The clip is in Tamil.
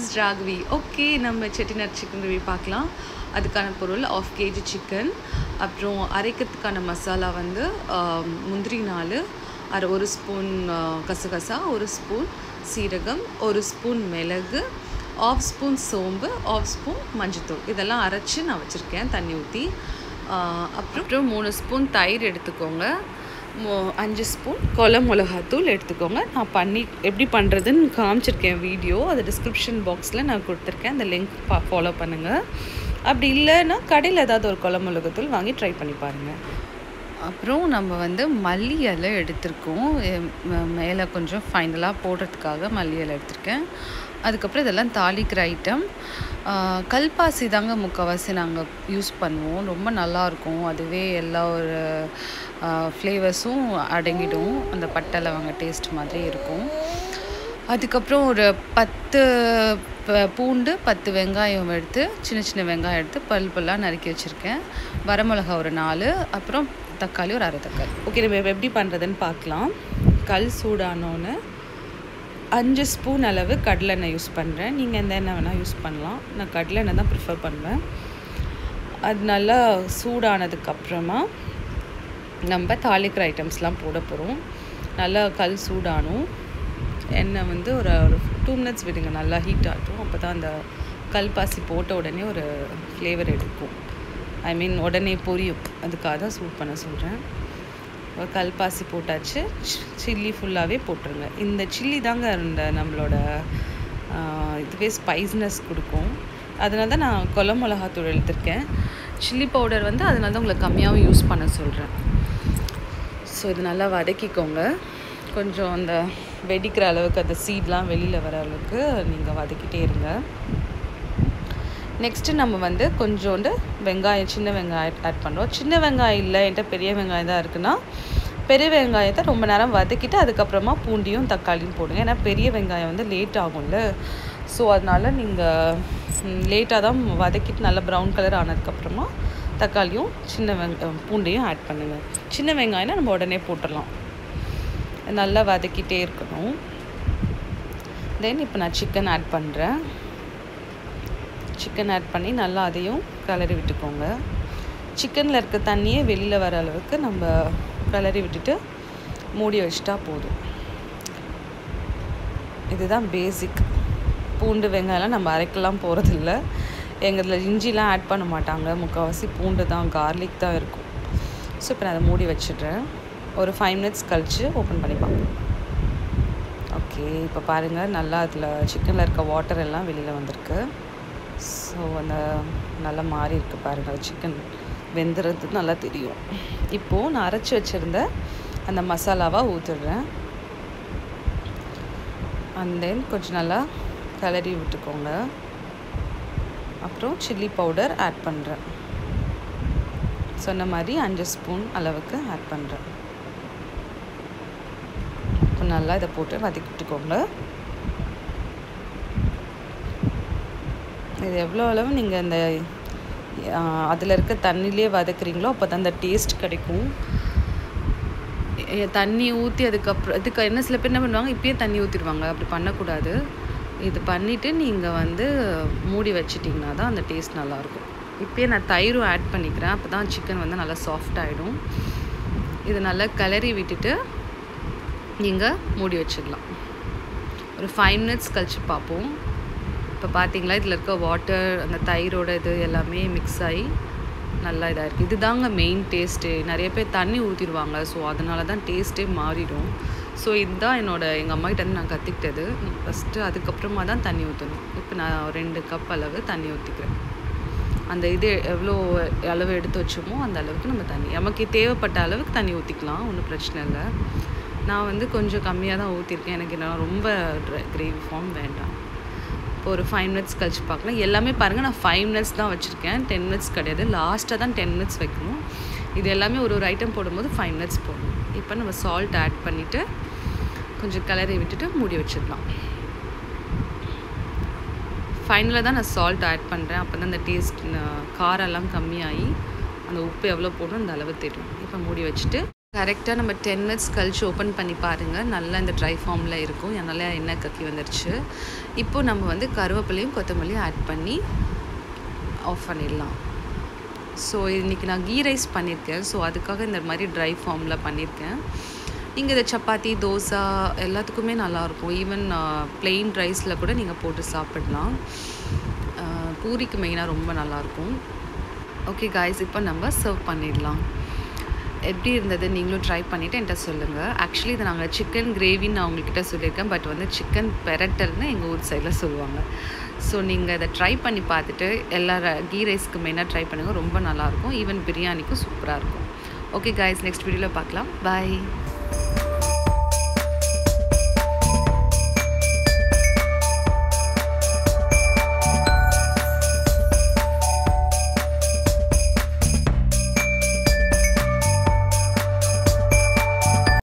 இஸ் ராகவி ஓகே நம்ம செட்டிநாட் சிக்கன் கிரேவி பார்க்கலாம் அதுக்கான பொருள் ஆஃப் கேஜி சிக்கன் அப்புறம் அரைக்கிறதுக்கான மசாலா வந்து ஆம், முந்திரி நாலு அரை ஒரு ஸ்பூன் கசகசா ஒரு ஸ்பூன் சீரகம் ஒரு ஸ்பூன் மிளகு ஆஃப் ஸ்பூன் சோம்பு ஆஃப் ஸ்பூன் மஞ்சத்தூள் இதெல்லாம் அரைச்சி நான் வச்சுருக்கேன் தண்ணி ஊற்றி அப்புறம் அப்புறம் மூணு ஸ்பூன் தயிர் எடுத்துக்கோங்க மோ- அஞ்சு ஸ்பூன் கொலை மிளகாத்தூள் எடுத்துக்கோங்க நான் பண்ணி எப்படி பண்ணுறதுன்னு காமிச்சிருக்கேன் வீடியோ அது டிஸ்கிரிப்ஷன் பாக்ஸில் நான் கொடுத்துருக்கேன் அந்த லிங்க் பா ஃபாலோ பண்ணுங்கள் அப்படி இல்லைன்னா கடையில் ஏதாவது ஒரு கொலை மிளகாத்தூள் வாங்கி ட்ரை பண்ணி பாருங்கள் அப்புறம் நம்ம வந்து மல்லி இலை எடுத்திருக்கோம் எ- ம- மேலே கொஞ்சம் ஃபைனலாக போடுறதுக்காக மல்லி இலை எடுத்திருக்கேன் அதுக்கப்புறம் இதெல்லாம் தாளிக்கிற ஐட்டம் கல்பாசி தாங்க முக்கால்வாசி நாங்கள் யூஸ் பண்ணுவோம் ரொம்ப நல்லாயிருக்கும் அதுவே எல்லா ஒரு ஃப்ளேவர்ஸும் அடங்கிடும் அந்த பட்டை லவங்க டேஸ்ட் மாதிரி இருக்கும் அதுக்கப்புறம் ஒரு பத்து ப- பூண்டு பத்து வெங்காயம் எடுத்து சின்ன சின்ன வெங்காயம் எடுத்து பல் பல்லாக நறுக்கி வச்சுருக்கேன் வரமிளகா ஒரு நாலு அப்புறம் தக்காளி ஒரு அரை தக்காளி ஓகே நம்ம இப்ப எப்படி பண்ணுறதுன்னு பார்க்கலாம் கல் சூடானோன்னு அஞ்சு ஸ்பூன் அளவு கடலெண்ணெய் யூஸ் பண்ணுறேன் நீங்கள் எந்த எண்ணெய் வேணால் யூஸ் பண்ணலாம் நான் கடலெண்ணெய் தான் ப்ரிஃபர் பண்ணுவேன் அது நல்லா சூடானதுக்கப்புறமா நம்ம தாளிக்கிற ஐட்டம்ஸ்லாம் போட போகிறோம் நல்லா கல் சூடானும் எண்ணெய் வந்து ஒரு ஒரு டூ மினிட்ஸ் விடுங்க நல்லா ஹீட் ஆகட்டும் அப்போ தான் அந்த கல்பாசி போட்ட உடனே ஒரு ஃப்ளேவர் எடுக்கும் ஐ மீன் உடனே பொரியும் அதுக்காக தான் சூட் பண்ண சொல்கிறேன் ஒரு கல்பாசி போட்டாச்சு சில்லி ஃபுல்லாகவே போட்டுருங்க இந்த சில்லி தாங்க இந்த நம்மளோட ஆஹ், இதுவே ஸ்பைஸ்னஸ் கொடுக்கும் அதனால தான் நான் கொலை மிளகாத்தூள் எடுத்திருக்கேன் சில்லி பவுடர் வந்து அதனால தான் உங்களை கம்மியாகவும் யூஸ் பண்ண சொல்கிறேன் ஸோ இது நல்லா வதக்கிக்கோங்க கொஞ்சம் அந்த வெடிக்கிற அளவுக்கு அந்த சீட்லாம் வெளியில் வர அளவுக்கு நீங்கள் வதக்கிட்டே இருங்க நெக்ஸ்ட்டு நம்ம வந்து கொஞ்சோண்டு வெங்காயம் சின்ன வெங்காயம் ஆட் பண்ணுறோம் சின்ன வெங்காயம் இல்லை என்கிட்ட பெரிய வெங்காயம் தான் இருக்குன்னா பெரிய வெங்காயத்தை ரொம்ப நேரம் வதக்கிட்டு அதுக்கப்புறமா பூண்டியும் தக்காளியும் போடுங்க ஏன்னா பெரிய வெங்காயம் வந்து லேட் ஆகும்ல ஸோ அதனால் நீங்கள் லேட்டாக தான் வதக்கிட்டு நல்லா ப்ரௌன் கலர் ஆனதுக்கப்புறமா தக்காளியும் சின்ன வெங்க பூண்டையும் ஆட் பண்ணுங்கள் சின்ன வெங்காயம்னா நம்ம உடனே போட்டுடலாம் நல்லா வதக்கிட்டே இருக்கணும் தென் இப்போ நான் சிக்கன் ஆட் பண்ணுறேன் சிக்கன் ஆட் பண்ணி நல்லா அதையும் கிளறி விட்டுக்கோங்க சிக்கனில் இருக்க தண்ணியே வெளியில் வர அளவுக்கு நம்ம கிளறி விட்டுட்டு மூடி வச்சிட்டா போதும் இதுதான் பேசிக் பூண்டு வெங்காயம்லாம் நம்ம அரைக்கலாம் போகிறதில்ல எங்கள் இதில் இஞ்சிலாம் ஆட் பண்ண மாட்டாங்க முக்கால்வாசி பூண்டு தான் கார்லிக் தான் இருக்கும் ஸோ இப்போ நான் அதை மூடி வச்சிடுறேன் ஒரு ஃபைவ் மினிட்ஸ் கழித்து ஓப்பன் பண்ணி பார்ப்போம் ஓகே இப்போ பாருங்கள் நல்லா அதில் சிக்கனில் இருக்க வாட்டர் எல்லாம் வெளியில் வந்திருக்கு ஸோ அந்த நல்லா மாறி இருக்கு பாருங்கள் சிக்கன் வெந்துறது நல்லா தெரியும் இப்போது நான் அரைச்சி வச்சுருந்த அந்த மசாலாவை ஊற்றிடுறேன் அண்ட் தென் கொஞ்சம் நல்லா கிளறி விட்டுக்கோங்க அப்புறம் சில்லி பவுடர் ஆட் பண்ணுறேன் சொன்ன மாதிரி அஞ்சு ஸ்பூன் அளவுக்கு ஆட் பண்ணுறேன் இப்போ நல்லா இதை போட்டு வதக்கிட்டுக்கோங்க இது எவ்வளோ அளவு நீங்கள் இந்த அதில் இருக்க தண்ணியிலே வதக்குறீங்களோ அப்போ தான் அந்த டேஸ்ட் கிடைக்கும் எ- தண்ணி ஊற்றி அதுக்கப்புறம் இதுக்கு என்ன சில பேர் என்ன பண்ணுவாங்க இப்பயே தண்ணி ஊற்றிடுவாங்க அப்படி பண்ணக்கூடாது இது பண்ணிவிட்டு நீங்கள் வந்து மூடி வச்சிட்டிங்கன்னா தான் அந்த டேஸ்ட் நல்லாயிருக்கும் இப்பயே நான் தயிரும் ஆட் பண்ணிக்கிறேன் அப்போ தான் சிக்கன் வந்து நல்லா சாஃப்ட் ஆகிடும் இது நல்லா கிளறி விட்டுட்டு நீங்கள் மூடி வச்சிடலாம் ஒரு ஃபைவ் மினிட்ஸ் கழிச்சு பார்ப்போம் இப்போ பார்த்தீங்களா இதில் இருக்க வாட்டர் அந்த தயிரோட இது எல்லாமே மிக்ஸ் ஆகி நல்லா இதாக இருக்குது இதுதாங்க மெயின் டேஸ்ட்டு நிறைய பேர் தண்ணி ஊற்றிடுவாங்க ஸோ அதனால தான் டேஸ்ட்டே மாறிடும் ஸோ இதுதான் என்னோட எங்கள் அம்மாகிட்ட இருந்து நான் கற்றுக்கிட்டது ஃபஸ்ட்டு அதுக்கப்புறமா தான் தண்ணி ஊற்றணும் இப்போ நான் ரெண்டு கப் அளவு தண்ணி ஊற்றிக்கிறேன் அந்த இது எவ்வளோ அளவு எடுத்து வச்சோமோ அந்த அளவுக்கு நம்ம தண்ணி நமக்கு தேவைப்பட்ட அளவுக்கு தண்ணி ஊற்றிக்கலாம் ஒன்றும் பிரச்சனை இல்லை நான் வந்து கொஞ்சம் கம்மியாக தான் ஊற்றிருக்கேன் எனக்கு நான் ரொம்ப கிரேவி ஃபார்ம் வேண்டாம் இப்போ ஒரு ஃபைவ் மினிட்ஸ் கழிச்சு பார்க்கலாம் எல்லாமே பாருங்கள் நான் ஃபைவ் மினிட்ஸ் தான் வச்சுருக்கேன் டென் மினிட்ஸ் கிடையாது லாஸ்ட்டாக தான் டென் மினிட்ஸ் வைக்கணும் இது எல்லாமே ஒரு ஒரு ஐட்டம் போடும்போது ஃபைவ் மினிட்ஸ் போடணும் இப்போ நம்ம சால்ட் ஆட் பண்ணிவிட்டு கொஞ்சம் கிளறி விட்டுட்டு மூடி வச்சிடலாம் ஃபைனலாக தான் நான் சால்ட் ஆட் பண்ணுறேன் அப்போ தான் அந்த டேஸ்ட் காரெல்லாம் கம்மியாகி அந்த உப்பு எவ்வளோ போடணும் அந்த அளவு தெரியும் இப்போ மூடி வச்சுட்டு கரெக்டாக நம்ம டென் மினிட்ஸ் கழிச்சு ஓப்பன் பண்ணி பாருங்கள் நல்லா இந்த ட்ரை ஃபார்மில் இருக்கும் நல்லா எண்ணெய் கக்கி வந்துருச்சு இப்போது நம்ம வந்து கருவேப்பிலையும் கொத்தமல்லியும் ஆட் பண்ணி ஆஃப் பண்ணிடலாம் ஸோ இன்றைக்கி நான் கீ ரைஸ் பண்ணியிருக்கேன் ஸோ அதுக்காக இந்த மாதிரி ட்ரை ஃபார்மில் பண்ணியிருக்கேன் நீங்கள் இதை சப்பாத்தி தோசை எல்லாத்துக்குமே நல்லாயிருக்கும் ஈவன் பிளெயின் ரைஸில் கூட நீங்கள் போட்டு சாப்பிடலாம் பூரிக்கு மெயினாக ரொம்ப நல்லாயிருக்கும் ஓகே காய்ஸ் இப்போ நம்ம சர்வ் பண்ணிடலாம் எப்படி இருந்தது நீங்களும் ட்ரை பண்ணிவிட்டு என்கிட்ட சொல்லுங்கள் ஆக்சுவலி இதை நாங்கள் சிக்கன் கிரேவின்னு நான் உங்கள்கிட்ட சொல்லியிருக்கேன் பட் வந்து சிக்கன் பெரட்டல்னு எங்கள் ஊர் சைடில் சொல்லுவாங்க ஸோ நீங்கள் இதை ட்ரை பண்ணி பார்த்துட்டு எல்லா கீ ரைஸ்க்கு மெயினாக ட்ரை பண்ணுங்கள் ரொம்ப நல்லாயிருக்கும் ஈவன் பிரியாணிக்கும் சூப்பராக இருக்கும் ஓகே காய்ஸ் நெக்ஸ்ட் வீடியோவில் பார்க்கலாம் பாய்